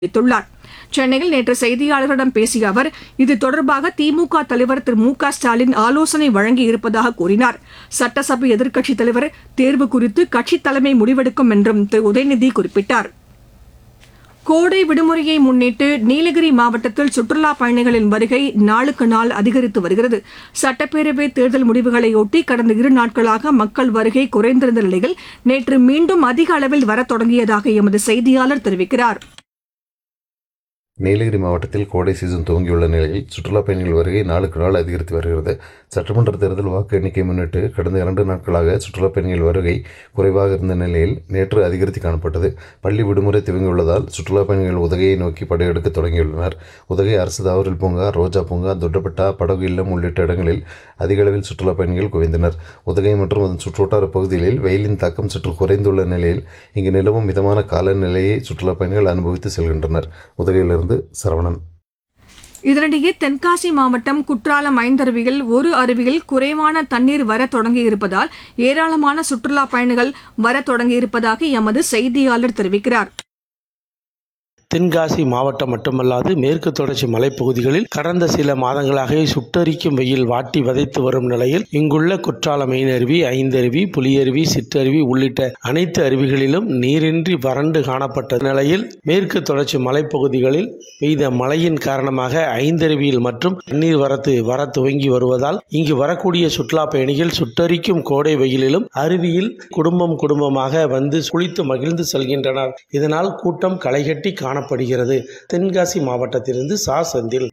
தெரிவித்துள்ளார் சென்னையில் நேற்று செய்தியாளர்களிடம் பேசிய அவர் இது தொடர்பாக திமுக தலைவர் திரு மு க ஸ்டாலின் ஆலோசனை வழங்கியிருப்பதாக கூறினார் சட்டசபை எதிர்க்கட்சித் தலைவர் தேர்வு குறித்து கட்சித் தலைமை முடிவெடுக்கும் என்றும் திரு உதயநிதி குறிப்பிட்டார் கோடை விடுமுறையை முன்னிட்டு நீலகிரி மாவட்டத்தில் சுற்றுலாப் பயணிகளின் வருகை நாளுக்கு நாள் அதிகரித்து வருகிறது சட்டப்பேரவை தேர்தல் முடிவுகளையொட்டி கடந்த இரு நாட்களாக மக்கள் வருகை குறைந்திருந்த நிலையில் நேற்று மீண்டும் அதிக அளவில் வரத் தொடங்கியதாக எமது செய்தியாளர் தெரிவிக்கிறார் நீலகிரி மாவட்டத்தில் கோடை சீசன் துவங்கியுள்ள நிலையில் சுற்றுலாப் பயணிகள் வருகை நாளுக்கு நாள் அதிகரித்து வருகிறது சட்டமன்ற தேர்தல் வாக்கு எண்ணிக்கை முன்னிட்டு கடந்த இரண்டு நாட்களாக சுற்றுலாப் பயணிகள் வருகை குறைவாக இருந்த நிலையில் நேற்று அதிகரித்து காணப்பட்டது பள்ளி விடுமுறை துவங்கியுள்ளதால் சுற்றுலாப் பயணிகள் உதகையை நோக்கி படையெடுக்க தொடங்கியுள்ளனர் உதகை அரசு தாவரல் பூங்கா ரோஜா பூங்கா தொட்டப்பட்டா படகு இல்லம் உள்ளிட்ட இடங்களில் அதிக அளவில் சுற்றுலாப் பயணிகள் குவிந்தனர் உதகை மற்றும் அதன் சுற்றுவட்டார பகுதிகளில் வெயிலின் தாக்கம் சற்று குறைந்துள்ள நிலையில் இங்கு நிலவும் மிதமான காலநிலையை சுற்றுலாப் பயணிகள் அனுபவித்து செல்கின்றனர் உதகையிலிருந்து சரவணன் இதனிடையே தென்காசி மாவட்டம் குற்றாலம் ஐந்தருவியில் ஒரு அருவியில் குறைவான தண்ணீர் வரத் தொடங்கியிருப்பதால் ஏராளமான சுற்றுலாப் பயணிகள் வரத் தொடங்கியிருப்பதாக எமது செய்தியாளர் தெரிவிக்கிறார் தென்காசி மாவட்டம் மட்டுமல்லாது மேற்கு தொடர்ச்சி மலைப்பகுதிகளில் கடந்த சில மாதங்களாக சுட்டரிக்கும் வெயில் வாட்டி வதைத்து வரும் நிலையில் இங்குள்ள குற்றால மெயினருவி ஐந்தருவி புலியருவி சிற்றருவி உள்ளிட்ட அனைத்து அருவிகளிலும் நீரின்றி வறண்டு காணப்பட்ட நிலையில் மேற்கு தொடர்ச்சி மலைப்பகுதிகளில் பெய்த மழையின் காரணமாக ஐந்தருவியில் மற்றும் தண்ணீர் வரத்து வர துவங்கி வருவதால் இங்கு வரக்கூடிய சுற்றுலா பயணிகள் சுட்டரிக்கும் கோடை வெயிலிலும் அருவியில் குடும்பம் குடும்பமாக வந்து குளித்து மகிழ்ந்து செல்கின்றனர் இதனால் கூட்டம் களைகட்டி காணப்படுகிறது தென்காசி மாவட்டத்திலிருந்து சா செந்தில்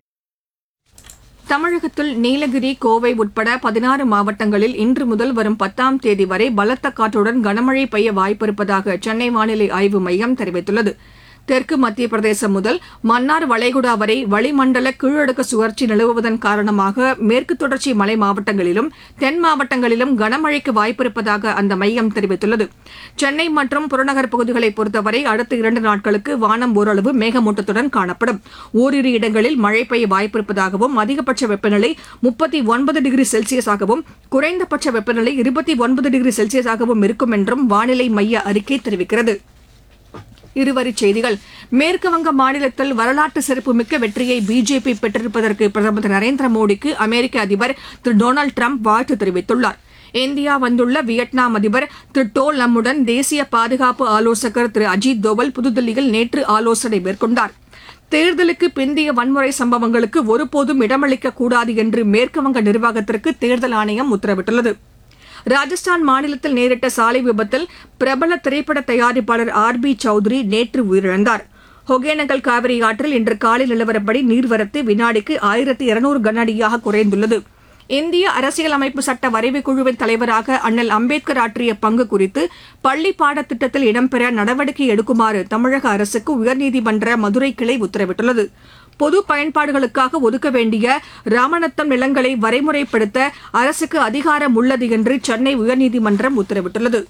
தமிழகத்தில் நீலகிரி கோவை உட்பட பதினாறு மாவட்டங்களில் இன்று முதல் வரும் பத்தாம் தேதி வரை பலத்த காற்றுடன் கனமழை பெய்ய வாய்ப்பிருப்பதாக சென்னை வானிலை ஆய்வு மையம் தெரிவித்துள்ளது தெற்கு மத்திய பிரதேசம் முதல் மன்னார் வளைகுடா வரை வளிமண்டல கீழடுக்கு சுழற்சி நிலவுவதன் காரணமாக மேற்கு தொடர்ச்சி மலை மாவட்டங்களிலும் தென் மாவட்டங்களிலும் கனமழைக்கு வாய்ப்பிருப்பதாக அந்த மையம் தெரிவித்துள்ளது சென்னை மற்றும் புறநகர் பகுதிகளை பொறுத்தவரை அடுத்த இரண்டு நாட்களுக்கு வானம் ஓரளவு மேகமூட்டத்துடன் காணப்படும் ஓரிரு இடங்களில் மழை பெய்ய வாய்ப்பிருப்பதாகவும் அதிகபட்ச வெப்பநிலை முப்பத்தி ஒன்பது டிகிரி செல்சியஸாகவும் குறைந்தபட்ச வெப்பநிலை இருபத்தி ஒன்பது டிகிரி செல்சியஸாகவும் இருக்கும் என்றும் வானிலை மைய அறிக்கை தெரிவிக்கிறது இருவரிச் செய்திகள் மேற்குவங்க மாநிலத்தில் வரலாற்று சிறப்புமிக்க வெற்றியை பிஜேபி பெற்றிருப்பதற்கு பிரதமர் திரு நரேந்திர மோடிக்கு அமெரிக்க அதிபர் திரு டொனால்டு டிரம்ப் வாழ்த்து தெரிவித்துள்ளார் இந்தியா வந்துள்ள வியட்நாம் அதிபர் திரு டோ லம்முடன் தேசிய பாதுகாப்பு ஆலோசகர் திரு அஜித் தோவல் புதுதில்லியில் நேற்று ஆலோசனை மேற்கொண்டார் தேர்தலுக்கு பிந்தைய வன்முறை சம்பவங்களுக்கு ஒருபோதும் இடமளிக்க கூடாது என்று மேற்குவங்க நிர்வாகத்திற்கு தேர்தல் ஆணையம் உத்தரவிட்டுள்ளது ராஜஸ்தான் மாநிலத்தில் நேரிட்ட சாலை விபத்தில் பிரபல திரைப்பட தயாரிப்பாளர் ஆர் பி சௌத்ரி நேற்று உயிரிழந்தார் ஒகேனக்கல் காவிரி ஆற்றில் இன்று காலை நிலவரப்படி நீர்வரத்து வினாடிக்கு ஆயிரத்தி இருநூறு கனஅடியாக குறைந்துள்ளது இந்திய அரசியலமைப்பு சட்ட வரைவு குழுவின் தலைவராக அண்ணல் அம்பேத்கர் ஆற்றிய பங்கு குறித்து பள்ளி பாடத்திட்டத்தில் இடம்பெற நடவடிக்கை எடுக்குமாறு தமிழக அரசுக்கு உயர்நீதிமன்ற மதுரை கிளை உத்தரவிட்டுள்ளது பொது பயன்பாடுகளுக்காக ஒதுக்க வேண்டிய ராமநத்தம் நிலங்களை வரைமுறைப்படுத்த அரசுக்கு அதிகாரம் உள்ளது என்று சென்னை உயர்நீதிமன்றம் உத்தரவிட்டுள்ளது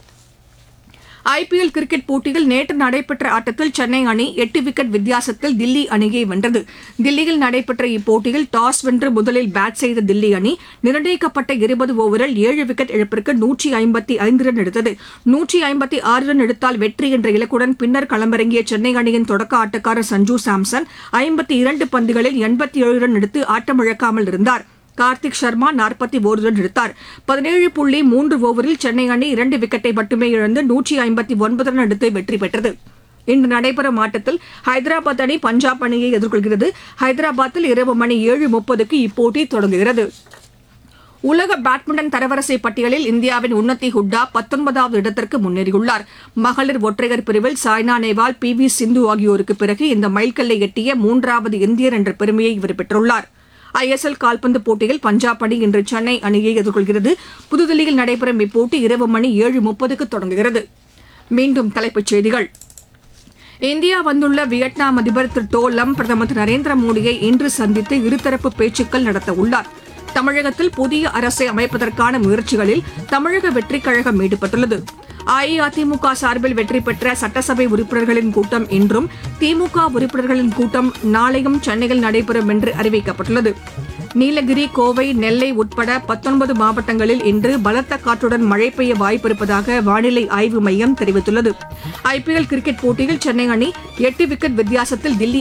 ஐபிஎல் கிரிக்கெட் போட்டியில் நேற்று நடைபெற்ற ஆட்டத்தில் சென்னை அணி எட்டு விக்கெட் வித்தியாசத்தில் தில்லி அணியை வென்றது தில்லியில் நடைபெற்ற இப்போட்டியில் டாஸ் வென்று முதலில் பேட் செய்த தில்லி அணி நிர்ணயிக்கப்பட்ட இருபது ஓவரில் ஏழு விக்கெட் இழப்பிற்கு நூற்றி ஐம்பத்தி ஐந்து ரன் எடுத்தது நூற்றி ஐம்பத்தி ஆறு ரன் எடுத்தால் வெற்றி என்ற இலக்குடன் பின்னர் களமிறங்கிய சென்னை அணியின் தொடக்க ஆட்டக்காரர் சஞ்சு சாம்சன் ஐம்பத்தி இரண்டு பந்துகளில் எண்பத்தி ஏழு ரன் எடுத்து ஆட்டமிழக்காமல் இருந்தார் கார்த்திக் சர்மா நாற்பத்தி ஒரு ரன் எடுத்தார் பதினேழு புள்ளி மூன்று ஓவரில் சென்னை அணி இரண்டு விக்கெட்டை மட்டுமே இழந்து நூற்றி ஐம்பத்தி ஒன்பது ரன் எடுத்து வெற்றி பெற்றது இன்று நடைபெறும் ஆட்டத்தில் ஹைதராபாத் அணி பஞ்சாப் அணியை எதிர்கொள்கிறது ஹைதராபாத்தில் இரவு மணி ஏழு முப்பதுக்கு இப்போட்டி தொடங்குகிறது உலக பேட்மிண்டன் தரவரிசை பட்டியலில் இந்தியாவின் உன்னதி ஹுட்டா பத்தொன்பதாவது இடத்திற்கு முன்னேறியுள்ளார் மகளிர் ஒற்றையர் பிரிவில் சாய்னா நேவால் பி வி சிந்து ஆகியோருக்கு பிறகு இந்த மைல்கல்லை எட்டிய மூன்றாவது இந்தியர் என்ற பெருமையை இவர் பெற்றுள்ளார் ஐஎஸ்எல் கால்பந்து போட்டியில் பஞ்சாப் அணி இன்று சென்னை அணியை எதிர்கொள்கிறது புதுதில்லியில் நடைபெறும் இப்போட்டி இரவு மணி ஏழு முப்பதுக்கு தொடங்குகிறது மீண்டும் தலைப்புச் செய்திகள் இந்தியா வந்துள்ள வியட்நாம் அதிபர் திரு டோ லம் பிரதமர் திரு நரேந்திர மோடியை இன்று சந்தித்து இருதரப்பு பேச்சுக்கள் நடத்த உள்ளார் தமிழகத்தில் புதிய அரசை அமைப்பதற்கான முயற்சிகளில் தமிழக வெற்றிக் கழகம் ஈடுபட்டுள்ளது அஇஅதிமுக சார்பில் வெற்றி பெற்ற சட்டசபை உறுப்பினர்களின் கூட்டம் இன்றும் திமுக உறுப்பினர்களின் கூட்டம் நாளையும் சென்னையில் நடைபெறும் என்று அறிவிக்கப்பட்டுள்ளது நீலகிரி கோவை நெல்லை உட்பட பத்தொன்பது மாவட்டங்களில் இன்று பலத்த காற்றுடன் மழை பெய்ய வாய்ப்பிருப்பதாக வானிலை ஆய்வு மையம் தெரிவித்துள்ளது ஐபிஎல் கிரிக்கெட் போட்டியில் சென்னை அணி எட்டு விக்கெட் வித்தியாசத்தில் தில்லி